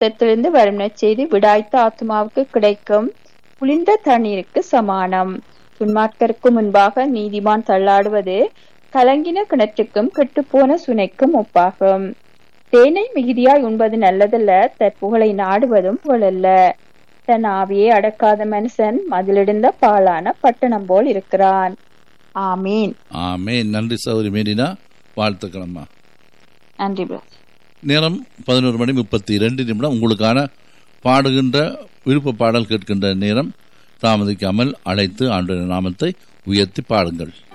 கர்த்தத்திலிருந்து வரும் நற்செய்தி விடாய்த்த ஆத்மாவுக்கு கிடைக்கும் குளிர்ந்த தண்ணீருக்கு சமானம் துன்மார்க்கருக்கு முன்பாக நீதிமான் தள்ளாடுவது கலங்கின கிணற்றுக்கும் கெட்டுப்போன சுனைக்கும் ஒப்பாகும் தேனை மிகுதியாய் உண்பது நல்லதல்ல தற்புகழை நாடுவதும் புகழல்ல தன் ஆவியை அடக்காத மனுஷன் மதிலிடுந்த பாழான பட்டணம் போல் இருக்கிறான் ஆமீன் ஆமே நன்றி சௌரி மேரினா வாழ்த்துக்களம்மா நன்றி பிரதர் நேரம் பதினோரு மணி முப்பத்தி இரண்டு நிமிடம் உங்களுக்கான பாடுகின்ற விருப்ப பாடல் கேட்கின்ற நேரம் தாமதிக்காமல் அழைத்து ஆண்டு நாமத்தை உயர்த்தி பாடுங்கள்